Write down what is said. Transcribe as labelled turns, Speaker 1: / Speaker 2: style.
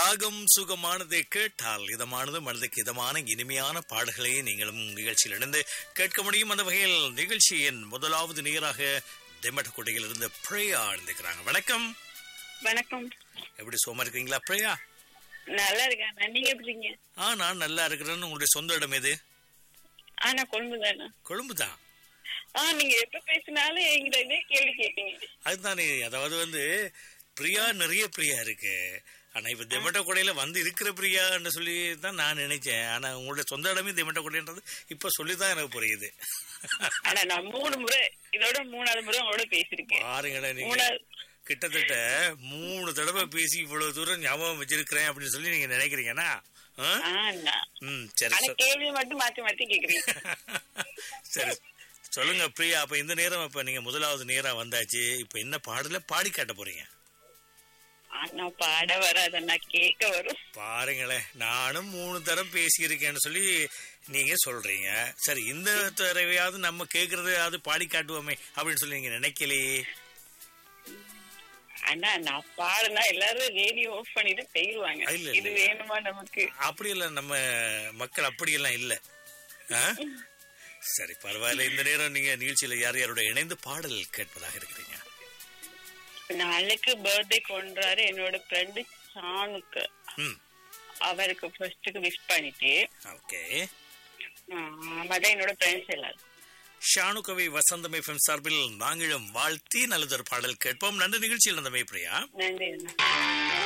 Speaker 1: ராகம் சுகமானதை கேட்டால் இதமானது மனதுக்கு இதமான இனிமையான பாடல்களை நீங்களும் நிகழ்ச்சியில் இணைந்து கேட்க முடியும் அந்த வகையில் நிகழ்ச்சியின் முதலாவது நேராக தெமட்டக்கோட்டையில் இருந்து பிரியா இருந்துக்கிறாங்க வணக்கம்
Speaker 2: வணக்கம்
Speaker 1: எப்படி சோமா இருக்கீங்களா பிரியா
Speaker 2: நல்லா இருக்கேன் நீங்க எப்படி இருக்கீங்க
Speaker 1: ஆ நான் நல்லா இருக்கிறேன்னு உங்களுடைய சொந்த இடம் எது
Speaker 2: ஆ நான் கொழும்பு தானே
Speaker 1: கொழும்பு தான்
Speaker 2: ஆ நீங்க எப்ப பேசினாலும் எங்கிட்ட இதே கேள்வி கேட்பீங்க
Speaker 1: அதுதானே அதாவது வந்து பிரியா நிறைய பிரியா இருக்கு ஆனா இப்ப தெமட்டக்கொடையில வந்து இருக்கிற பிரியான்னு சொல்லி தான் நான் நினைச்சேன் ஆனா உங்களுடைய சொந்த இடமே தெமட்டக்கொடைன்றது இப்ப சொல்லிதான் எனக்கு புரியுது
Speaker 2: ஆனா நான் மூணு முறை இதோட மூணாவது முறை உங்களோட பேசிருக்கேன்
Speaker 1: பாருங்களேன் நீங்க
Speaker 2: மூணாவது
Speaker 1: கிட்டத்தட்ட மூணு தடவை பேசி இவ்வளவு தூரம் ஞாபகம் வச்சிருக்கிறேன் அப்படின்னு சொல்லி நீங்க நினைக்கிறீங்கன்னா ஆ?
Speaker 2: ஆ நான்
Speaker 1: ம் சரி
Speaker 2: ஆனா
Speaker 1: சொ-
Speaker 2: கேள்வி மட்டும் மாத்தி மாத்தி கேக்குறீங்க
Speaker 1: சரி சொல்லுங்க பிரியா அப்ப இந்த நேரம் இப்ப நீங்க முதலாவது நேரா வந்தாச்சு இப்ப என்ன பாடல பாடி காட்ட போறீங்க
Speaker 2: ஆனா பாட வராத நான் கேட்க வரும்
Speaker 1: பாருங்களேன் நானும் மூணு தரம் பேசியிருக்கேன்னு சொல்லி நீங்க சொல்றீங்க சரி இந்த தடவையாவது நம்ம கேக்குறதையாவது பாடி காட்டுவோமே அப்படின்னு சொல்லி நீங்க நினைக்கலையே
Speaker 2: ஆனா நான் பாடுனா எல்லாரும் ரேடியோ ஆஃப் பண்ணிட்டு போயிருவாங்க
Speaker 1: இல்ல,
Speaker 2: இது
Speaker 1: இல்ல.
Speaker 2: வேணுமா நமக்கு
Speaker 1: அப்படி இல்ல நம்ம மக்கள் அப்படியெல்லாம் இல்ல ஆ? சரி பரவாயில்ல இந்த நேரம் நீங்க நிகழ்ச்சியில யார் யாரோட இணைந்து பாடல் கேட்பதாக இருக்கிறீங்க
Speaker 2: நாளைக்கு பர்த்டே கொண்டாரு என்னோட ஃப்ரெண்டு சானுக்கு
Speaker 1: ம்
Speaker 2: அவருக்கு ஃபர்ஸ்ட்டுக்கு விஷ் பண்ணிட்டு
Speaker 1: ஓகே
Speaker 2: மத என்னோட ஃப்ரெண்ட்ஸ் எல்லாரும்
Speaker 1: ஷானு கவி வசந்தம் எஃப்எம் சார்பில் நாங்களும் வாழ்த்தி நல்லதொரு பாடல் கேட்போம் நன்றி நிகழ்ச்சியில் இருந்தமை பிரியா
Speaker 2: நன்றி அண்ணா.